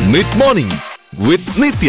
mid morning വിത്ത് നിത്യ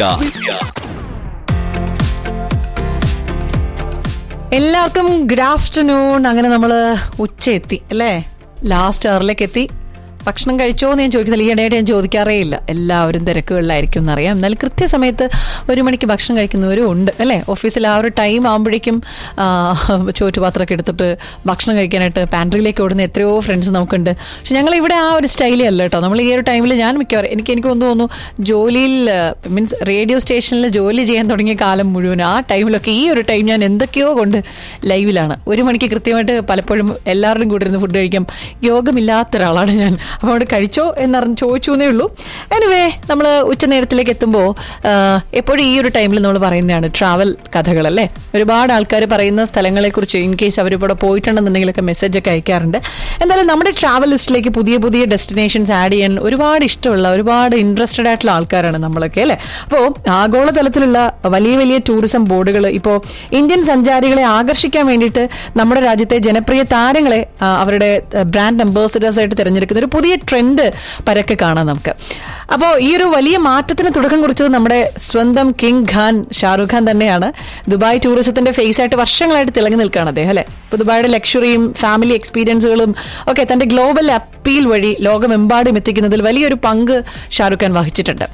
എല്ലാവർക്കും good afternoon അങ്ങനെ നമ്മൾ ഉച്ച എത്തി അല്ലേ ലാസ്റ്റ് അവറിലേക്ക് എത്തി ഭക്ഷണം കഴിച്ചോ എന്ന് ഞാൻ ചോദിക്കുന്നില്ല ഈയിടെയായിട്ട് ഞാൻ ചോദിക്കാറേ ഇല്ല എല്ലാവരും തിരക്കുകളിലായിരിക്കും എന്നറിയാം എന്നാലും കൃത്യസമയത്ത് ഒരു മണിക്ക് ഭക്ഷണം കഴിക്കുന്നവരും ഉണ്ട് അല്ലേ ഓഫീസിൽ ആ ഒരു ടൈം ആകുമ്പോഴേക്കും ചോറ്റുപാത്രമൊക്കെ എടുത്തിട്ട് ഭക്ഷണം കഴിക്കാനായിട്ട് പാൻട്രിയിലേക്ക് ഓടുന്ന എത്രയോ ഫ്രണ്ട്സ് നമുക്കുണ്ട് പക്ഷെ ഞങ്ങൾ ഇവിടെ ആ ഒരു സ്റ്റൈലേ അല്ല കേട്ടോ നമ്മൾ ഈ ഒരു ടൈമിൽ ഞാൻ മിക്കവാറും എനിക്ക് എനിക്ക് ഒന്ന് തോന്നുന്നു ജോലിയിൽ മീൻസ് റേഡിയോ സ്റ്റേഷനിൽ ജോലി ചെയ്യാൻ തുടങ്ങിയ കാലം മുഴുവൻ ആ ടൈമിലൊക്കെ ഈ ഒരു ടൈം ഞാൻ എന്തൊക്കെയോ കൊണ്ട് ലൈവിലാണ് ഒരു മണിക്ക് കൃത്യമായിട്ട് പലപ്പോഴും എല്ലാവരുടെയും കൂടെ ഇരുന്ന് ഫുഡ് കഴിക്കാം യോഗമില്ലാത്ത ഒരാളാണ് ഞാൻ അപ്പോൾ അവിടെ കഴിച്ചോ എന്നറിഞ്ഞ് ചോദിച്ചു എന്നേ ഉള്ളൂ എനിവേ നമ്മൾ ഉച്ചനേരത്തിലേക്ക് എത്തുമ്പോൾ എപ്പോഴും ഈ ഒരു ടൈമിൽ നമ്മൾ പറയുന്നതാണ് ട്രാവൽ കഥകളല്ലേ ഒരുപാട് ആൾക്കാർ പറയുന്ന സ്ഥലങ്ങളെക്കുറിച്ച് ഇൻ കേസ് അവരിവിടെ പോയിട്ടുണ്ടെന്നുണ്ടെങ്കിലൊക്കെ മെസ്സേജ് ഒക്കെ അയക്കാറുണ്ട് എന്തായാലും നമ്മുടെ ട്രാവൽ ലിസ്റ്റിലേക്ക് പുതിയ പുതിയ ഡെസ്റ്റിനേഷൻസ് ആഡ് ചെയ്യാൻ ഒരുപാട് ഇഷ്ടമുള്ള ഒരുപാട് ഇൻട്രസ്റ്റഡ് ആയിട്ടുള്ള ആൾക്കാരാണ് നമ്മളൊക്കെ അല്ലേ അപ്പോൾ ആഗോളതലത്തിലുള്ള വലിയ വലിയ ടൂറിസം ബോർഡുകൾ ഇപ്പോൾ ഇന്ത്യൻ സഞ്ചാരികളെ ആകർഷിക്കാൻ വേണ്ടിയിട്ട് നമ്മുടെ രാജ്യത്തെ ജനപ്രിയ താരങ്ങളെ ആ, അവരുടെ ബ്രാൻഡ് അംബാസിഡേഴ്സ് ആയിട്ട് തിരഞ്ഞെടുക്കുന്ന ഒരു പുതിയ ട്രെൻഡ് പരക്കെ കാണാം നമുക്ക് അപ്പോൾ ഈ ഒരു വലിയ മാറ്റത്തിന് തുടക്കം കുറിച്ചത് നമ്മുടെ സ്വന്തം കിങ് ഖാൻ ഷാറുഖ് ഖാൻ തന്നെയാണ് ദുബായ് ടൂറിസത്തിന്റെ ഫേസ് ആയിട്ട് വർഷങ്ങളായിട്ട് തിളങ്ങി നിൽക്കുകയാണ് അദ്ദേഹം അല്ലെ ഇപ്പോൾ ദുബായുടെ ലക്ഷറിയും ഫാമിലി എക്സ്പീരിയൻസുകളും ഒക്കെ തന്റെ ഗ്ലോബൽ അപ്പീൽ വഴി ലോകമെമ്പാടും എത്തിക്കുന്നതിൽ വലിയൊരു പങ്ക് ഷാറുഖ് ഖാൻ വഹിച്ചിട്ടുണ്ട്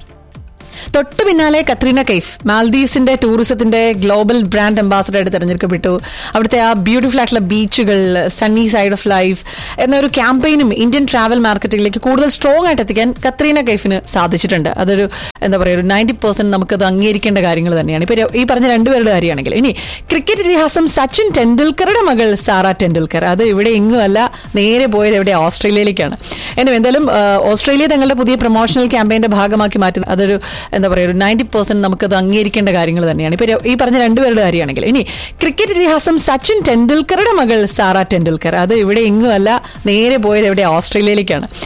തൊട്ടു പിന്നാലെ കത്രീന കൈഫ് മാൽദീവ്സിന്റെ ടൂറിസത്തിന്റെ ഗ്ലോബൽ ബ്രാൻഡ് അംബാസഡർ ആയിട്ട് തെരഞ്ഞെടുക്കപ്പെട്ടു അവിടുത്തെ ആ ബ്യൂട്ടിഫുൾ ആയിട്ടുള്ള ബീച്ചുകൾ സണ്ണി സൈഡ് ഓഫ് ലൈഫ് എന്ന ഒരു ക്യാമ്പയിനും ഇന്ത്യൻ ട്രാവൽ മാർക്കറ്റിലേക്ക് കൂടുതൽ സ്ട്രോങ് ആയിട്ട് എത്തിക്കാൻ കത്രീന കൈഫിന് സാധിച്ചിട്ടുണ്ട് അതൊരു എന്താ പറയുക ഒരു നയൻറ്റി പെർസെന്റ് നമുക്കത് അംഗീകരിക്കേണ്ട കാര്യങ്ങൾ തന്നെയാണ് ഇപ്പൊ ഈ പറഞ്ഞ രണ്ടുപേരുടെ കാര്യമാണെങ്കിൽ ഇനി ക്രിക്കറ്റ് ഇതിഹാസം സച്ചിൻ ടെണ്ടുൽക്കറുടെ മകൾ സാറ ടെണ്ടുൽക്കർ അത് ഇവിടെ എങ്ങും അല്ല നേരെ പോയത് എവിടെ ഓസ്ട്രേലിയയിലേക്കാണ് എന്നെ എന്തായാലും ആ, ഓസ്ട്രേലിയ തങ്ങളുടെ പുതിയ പ്രൊമോഷണൽ ക്യാമ്പയിന്റെ ഭാഗമാക്കി മാറ്റുന്നത് അതൊരു എന്താ പറയുക ഒരു നയൻറ്റി പെർസെന്റ് നമുക്കത് അംഗീകരിക്കേണ്ട കാര്യങ്ങൾ തന്നെയാണ് ഇപ്പൊ ഈ പറഞ്ഞ രണ്ടുപേരുടെ കാര്യമാണെങ്കിൽ ഇനി ക്രിക്കറ്റ് ഇതിഹാസം സച്ചിൻ ടെണ്ടുൽക്കറുടെ മകൾ സാറ ടെണ്ടുൽക്കർ അത് ഇവിടെ എങ്ങും അല്ല നേരെ പോയത് എവിടെ ഓസ്ട്രേലിയയിലേക്കാണ്